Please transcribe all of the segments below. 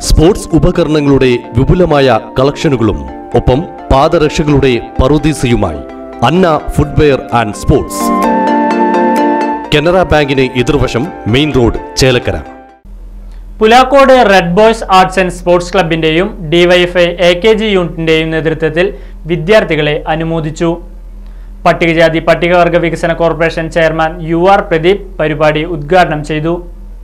sports ഉപകരണങ്ങളുടെ വിപുലമായ കളക്ഷനുകളും ഒപ്പം പാദരക്ഷകളുടെ പറുദീസയുമായി Anna footwear and sports Canara ബാങ്കിന് എതിർവശം main road Chelakkara Pulakode red boys arts and sports ക്ലബിന്റെയും ഡിവൈഎഫ്ഐ എ കെ ജി യൂണിറ്റിന്റെയും നേതൃത്വത്തിൽ വിദ്യാർത്ഥികളെ അനുമോദിച്ചു പട്ടികജാതി പട്ടികവർഗ വികസന corporation chairman U R Pradeep പരിപാടി ഉദ്ഘാടനം ചെയ്തു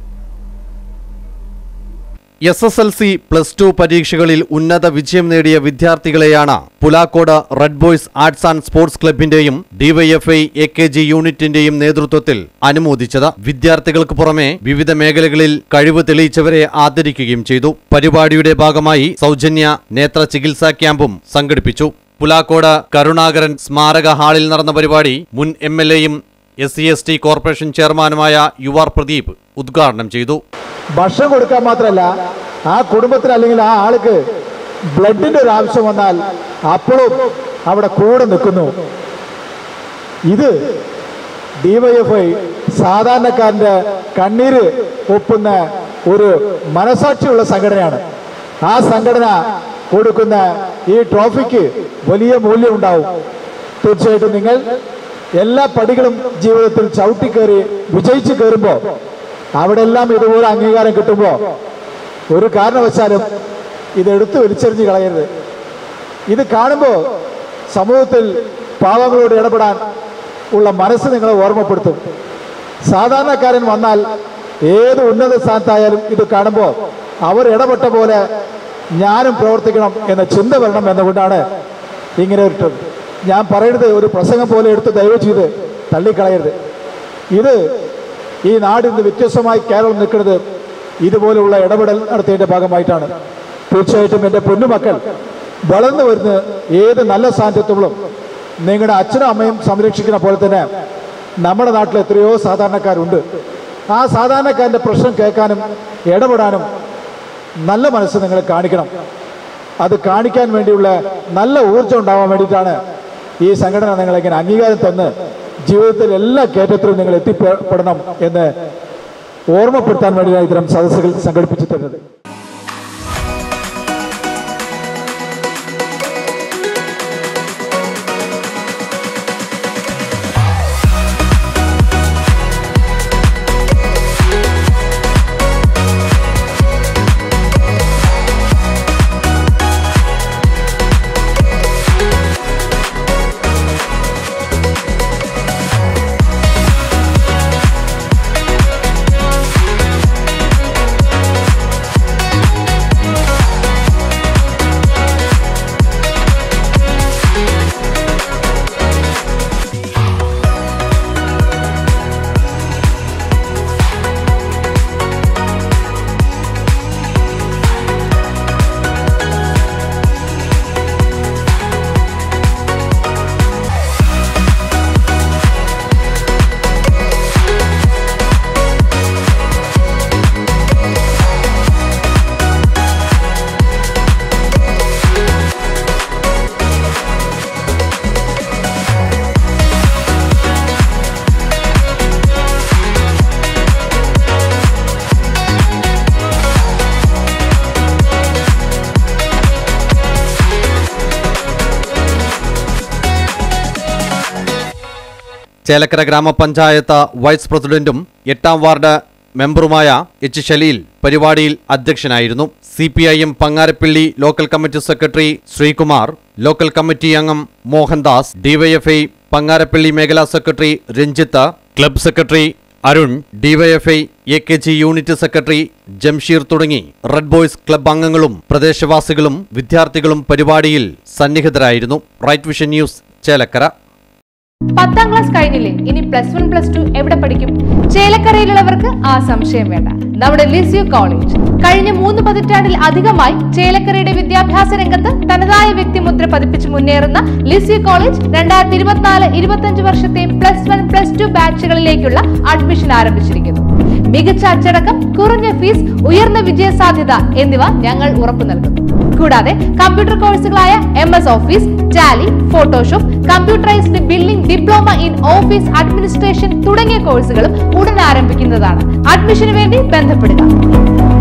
S S L C plus two പരീക്ഷകളിൽ ഉന്നത വിജയം നേടിയ വിദ്യാർത്ഥികളെയാണ് Pulakode red boys arts and sports ക്ലബിന്റെയും ഡിവൈഎഫ്ഐ എ കെ ജി യൂണിറ്റിന്റെയും നേതൃത്വത്തിൽ അനുമോദിച്ചത് വിദ്യാർത്ഥികൾക്ക് പുറമെ വിവിധ മേഖലകളിൽ കഴിവ് തെളിയിച്ചവരെ ആദരിക്കുകയും ചെയ്തു പരിപാടിയുടെ ഭാഗമായി സൗജന്യ നേത്ര ചികിത്സാ ക്യാമ്പും സംഘടിപ്പിച്ചു പുലാക്കോട് കരുണാകരൻ സ്മാരക ഹാളിൽ നടന്ന പരിപാടി മുൻ എം എൽ എയും S C S T corporation ചെയർമാനുമായ യു ആർ പ്രദീപ് ഉദ്ഘാടനം ചെയ്തു ഭക്ഷണം കൊടുക്കാൻ മാത്രമല്ല ആ കുടുംബത്തിന് അല്ലെങ്കിൽ ആ ആൾക്ക് ബ്ലഡിന്റെ ഒരു ആവശ്യം വന്നാൽ അപ്പോഴും അവിടെ കൂടെ നിൽക്കുന്നു ഇത് ഡിവൈഎഫ്ഐ സാധാരണക്കാരന്റെ കണ്ണീര് ഒപ്പുന്ന ഒരു മനസാക്ഷിയുള്ള സംഘടനയാണ് ആ സംഘടന കൊടുക്കുന്ന ഈ ട്രോഫിക്ക് വലിയ മൂല്യം ഉണ്ടാവും തീർച്ചയായിട്ടും നിങ്ങൾ എല്ലാ പടികളും ജീവിതത്തിൽ ചവിട്ടിക്കേറി വിജയിച്ചു കയറുമ്പോൾ അവിടെ എല്ലാം ഇതുപോലെ അംഗീകാരം കിട്ടുമ്പോൾ ഒരു കാരണവശാലും ഇത് എടുത്തു വലിച്ചെറിഞ്ഞ് കളയരുത് ഇത് കാണുമ്പോൾ സമൂഹത്തിൽ പാവങ്ങളോട് ഇടപെടാൻ ഉള്ള മനസ്സ് നിങ്ങളെ ഓർമ്മപ്പെടുത്തും സാധാരണക്കാരൻ വന്നാൽ ഏത് ഉന്നത സ്ഥാനത്തായാലും ഇത് കാണുമ്പോൾ അവർ ഇടപെട്ട പോലെ ഞാനും പ്രവർത്തിക്കണം എന്ന ചിന്ത വരണം എന്നുകൊണ്ടാണ് ഇങ്ങനെ ഒരു ഞാൻ പറയുന്നത് ഒരു പ്രസംഗം പോലെ എടുത്ത് ദയവ് ചെയ്ത് തള്ളിക്കളയരുത് ഇത് ഈ നാട് ഇന്ന് വ്യത്യസ്തമായി കേരളം നിൽക്കുന്നത് ഇതുപോലുള്ള ഇടപെടൽ നടത്തിയതിന്റെ ഭാഗമായിട്ടാണ് തീർച്ചയായിട്ടും എൻ്റെ പൊന്നുമക്കൾ വളർന്നു വരുന്ന ഏത് നല്ല സ്ഥാനത്തെത്തുമ്പോഴും നിങ്ങളുടെ അച്ഛനും അമ്മയും സംരക്ഷിക്കുന്ന പോലെ തന്നെ നമ്മുടെ നാട്ടിൽ എത്രയോ സാധാരണക്കാരുണ്ട് ആ സാധാരണക്കാരൻ്റെ പ്രശ്നം കേൾക്കാനും ഇടപെടാനും നല്ല മനസ്സ് നിങ്ങൾ കാണിക്കണം അത് കാണിക്കാൻ വേണ്ടിയുള്ള നല്ല ഊർജ്ജം ഉണ്ടാവാൻ വേണ്ടിയിട്ടാണ് ഈ സംഘടന നിങ്ങളെ ഇങ്ങനെ അംഗീകാരം തന്ന് ജീവിതത്തിൽ എല്ലാ കയറ്റത്തിലും നിങ്ങൾ എത്തിപ്പെടണം എന്ന് ഓർമ്മപ്പെടുത്താൻ വേണ്ടിയാണ് ഇത്തരം സദസ്സുകൾ സംഘടിപ്പിച്ചു തരുന്നത് ചേലക്കര ഗ്രാമപഞ്ചായത്ത് വൈസ് പ്രസിഡന്റും എട്ടാം വാർഡ് മെമ്പറുമായ എച്ച് ഷലീൽ പരിപാടിയിൽ അധ്യക്ഷനായിരുന്നു C P I M Pangarappally local committee secretary Sreekumar local committee അംഗം മോഹൻദാസ് ഡിവൈഎഫ്ഐ പങ്ങാരപ്പള്ളി മേഖലാ secretary Ranjith club secretary Arun DYFI A K G unit secretary Jamsheer തുടങ്ങി റെഡ് ബോയ്സ് ക്ലബ് അംഗങ്ങളും പ്രദേശവാസികളും വിദ്യാർത്ഥികളും പരിപാടിയിൽ സന്നിഹിതരായിരുന്നു റൈറ്റ് വിഷൻ ന്യൂസ് ചേലക്കര പത്താം ക്ലാസ് കഴിഞ്ഞില്ലേ ഇനി പ്ലസ് വൺ പ്ലസ് ടു എവിടെ പഠിക്കും ചേലക്കരയിലുള്ളവർക്ക് ആ സംശയം വേണ്ട നമ്മുടെ ലിസ്യു കോളേജ് കഴിഞ്ഞ മൂന്ന് പതിറ്റാണ്ടിൽ അധികമായി ചേലക്കരയുടെ വിദ്യാഭ്യാസ രംഗത്ത് തനതായ വ്യക്തിമുദ്ര പതിപ്പിച്ച് മുന്നേറുന്ന ലിസ്യു കോളേജ് രണ്ടായിരത്തി ഇരുപത്തിനാല് ഇരുപത്തഞ്ച് വർഷത്തെ പ്ലസ് വൺ പ്ലസ് ടു ബാച്ചുകളിലേക്കുള്ള അഡ്മിഷൻ ആരംഭിച്ചിരിക്കുന്നു മികച്ച അച്ചടക്കം കുറഞ്ഞ ഫീസ് ഉയർന്ന വിജയ സാധ്യത എന്നിവ ഞങ്ങൾ ഉറപ്പു നൽകുന്നു കൂടാതെ കമ്പ്യൂട്ടർ കോഴ്സുകളായ M S office Tally Photoshop computerised building diploma in office administration തുടങ്ങിയ കോഴ്സുകളും ഉടൻ ആരംഭിക്കുന്നതാണ് അഡ്മിഷന് വേണ്ടി ബന്ധപ്പെടുക